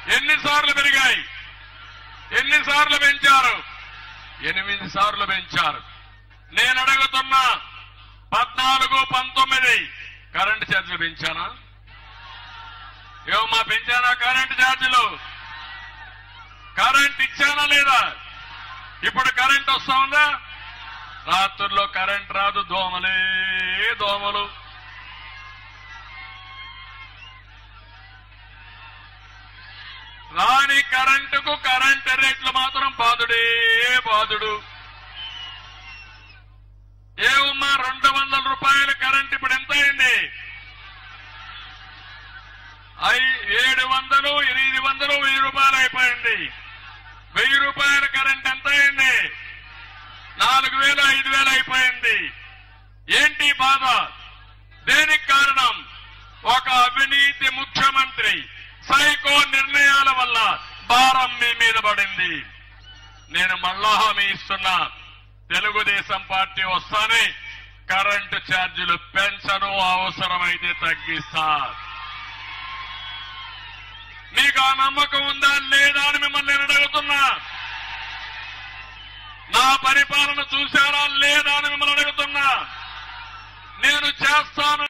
ఎన్నిసార్లు పెరిగాయి ఎన్నిసార్లు పెంచారు ఎనిమిది సార్లు పెంచారు నేను అడుగుతున్నా పద్నాలుగు పంతొమ్మిది కరెంటు ఛార్జీలు పెంచానా ఏమమ్మా పెంచానా కరెంటు ఛార్జీలు కరెంట్ ఇచ్చానా లేదా ఇప్పుడు కరెంట్ వస్తా ఉందా రాత్రుల్లో కరెంట్ రాదు దోమలే దోమలు రాని కరెంటుకు కరెంట్ రేట్లు మాత్రం బాధుడే బాధుడు ఏమమ్మా రెండు వందల రూపాయల కరెంట్ ఇప్పుడు ఎంత అయింది ఐ ఏడు వందలు ఎనిమిది వందలు వెయ్యి రూపాయలు అయిపోయింది వెయ్యి రూపాయల కరెంట్ ఎంత అయింది నాలుగు వేలు ఐదు వేలు అయిపోయింది ఏంటి బాధ దేనికి కారణం ఒక అవినీతి ముఖ్యమంత్రి సైకో నిర్ణయాల వల్ల భారం మీ మీద పడింది నేను మళ్ళా హామీ ఇస్తున్నా తెలుగుదేశం పార్టీ వస్తానే కరెంటు ఛార్జీలు పెంచను అవసరమైతే తగ్గిస్తా మీకు ఆ నమ్మకం ఉందా లేదా అని మిమ్మల్ని నేను అడుగుతున్నా నా పరిపాలన చూశారా లేదా అని మిమ్మల్ని అడుగుతున్నా నేను చేస్తాను